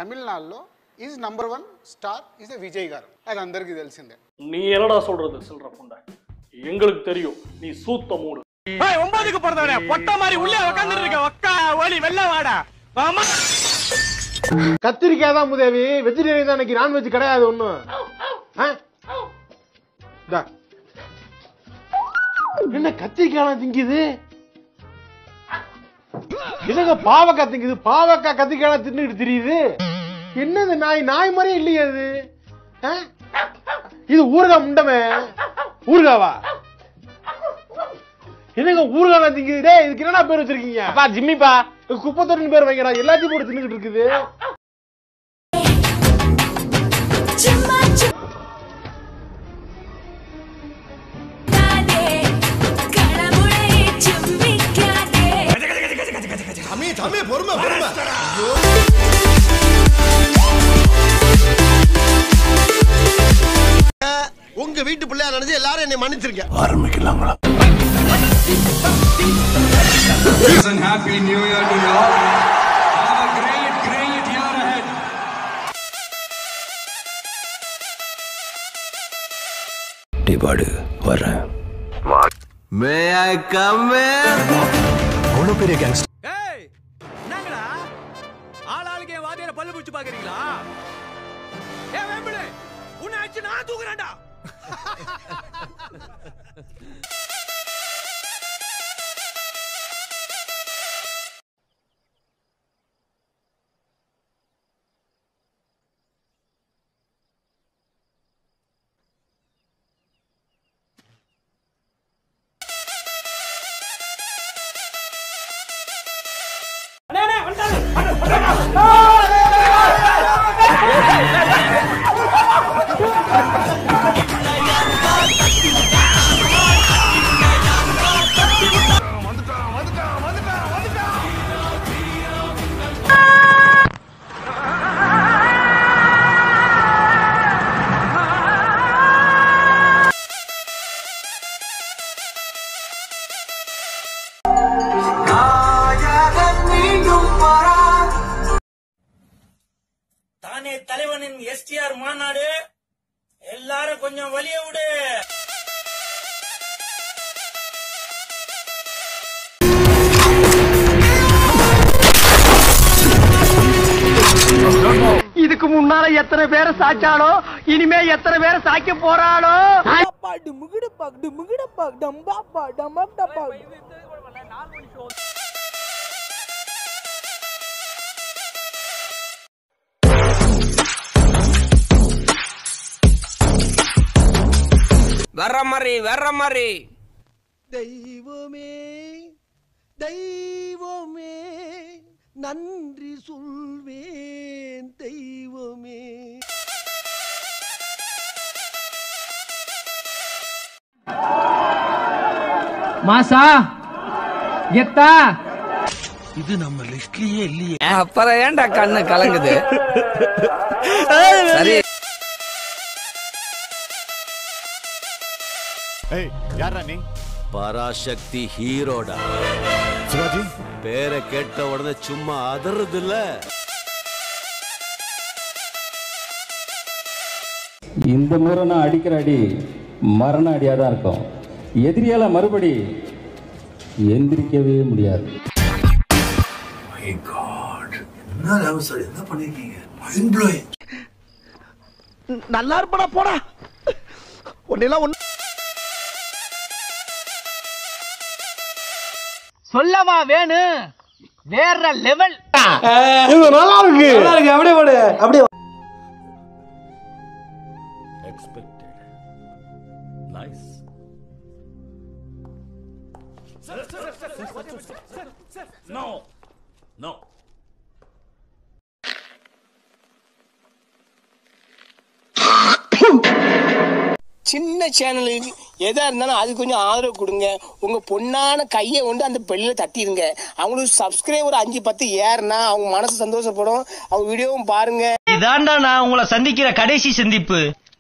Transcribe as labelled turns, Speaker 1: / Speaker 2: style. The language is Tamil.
Speaker 1: తమిళనాడులో is number one star is Vijay గారు అది అందరికీ తెలిసిందే
Speaker 2: நீ என்னடா சொல்றது சில்ற புண்டை எங்களுக்கு தெரியும் நீ சூத்த மூடு
Speaker 3: ஒன்பதுக்கு பிறந்தவனே பொட்ட மாதிரி உள்ளே உட்காந்துட்டு இருக்க ஒக்கா ஓடி வெள்ள வாடா ஆமா
Speaker 4: கத்திரிக்காய் தான் முதேவி வெஜிடேரியன் தான் இன்னைக்கு நான்வெஜ் கிடையாது ஒன்றும் என்ன கத்திரிக்காய் திங்குது என்னங்க பாவக்காய் திங்குது பாவக்காய் கத்திரிக்காய் தின்னுட்டு தெரியுது என்னது நாய் நாய் மாதிரியே இல்லையே அது ஆ? இது ஊறுகாய் முண்டமே ஊறுகாவா என்னங்க ஊறுகாய் திங்குது டேய் இதுக்கு என்னடா பேர் வச்சிருக்கீங்க அப்பா ஜிம்மிப்பா குப்பை தொட்டின்னு பேர் வைங்கடா எல்லாத்தையும் போட்டு தின்னுட்டு இருக்குது
Speaker 5: தம்பி தம்பி பொறுமை பொறுமை உங்க வீட்டு பிள்ளையா நினைச்சு எல்லாரும் என்னை மன்னிச்சிருங்க
Speaker 6: and happy new year to you all. Have a great, great year ahead.
Speaker 7: டிபாடு வரேன் மே ஐ கம் அவ்வளோ பெரிய கேங்ஸ்டர்
Speaker 3: ஏய் என்னங்கடா ஆளாளுக்கு என் வாதியார பல்லு பிடிச்சு பாக்குறீங்களா ஏ வேம்பிளே உன்னை அடிச்சு நான் தூக்குறேன்டா
Speaker 8: தானே தலைவனின் எஸ்டிஆர் மாநாடு எல்லாரும் கொஞ்சம் வலிய விடு
Speaker 3: இதுக்கு முன்னால எத்தனை பேரை சாச்சாலோ இனிமே எத்தனை பேரை சாய்க்க போறாளோ
Speaker 8: வர்ற மாதிரி வர்ற மாதிரி
Speaker 5: தெய்வமே தெய்வமே நன்றி சொல்வேன் தெய்வமே
Speaker 3: மாசா கெத்தா
Speaker 8: அப்புறம் ஏன்டா கண்ணு கலங்குது சரி
Speaker 7: பராசக்தி ஹீரோடா சிவாஜி பேரை கேட்ட உடனே சும்மா அதறது இல்ல
Speaker 9: இந்த முறை நான் அடிக்கிற அடி மரண அடியாக தான் இருக்கும் எதிரியால மறுபடி எந்திரிக்கவே முடியாது
Speaker 5: நல்லா இருப்படா போடா உன்னெல்லாம் ஒண்ணு
Speaker 3: சொல்லவா வேணும் வேற லெவல்
Speaker 4: இது நல்லா இருக்கு
Speaker 3: அப்படியே போடு அப்படியே
Speaker 7: எக்ஸ்பெக்டட் நைஸ் நோ நோ
Speaker 8: சின்ன சேனலுக்கு எதா இருந்தாலும் அது கொஞ்சம் ஆதரவு கொடுங்க உங்க பொண்ணான கையை கொண்டு அந்த பெல்லில் தட்டிடுங்க அவங்களுக்கு சப்ஸ்கிரைபர் அஞ்சு பத்து ஏறுனா அவங்க மனசு சந்தோஷப்படும் அவங்க வீடியோவும் பாருங்க
Speaker 3: இதாண்டா நான் உங்களை சந்திக்கிற கடைசி சந்திப்பு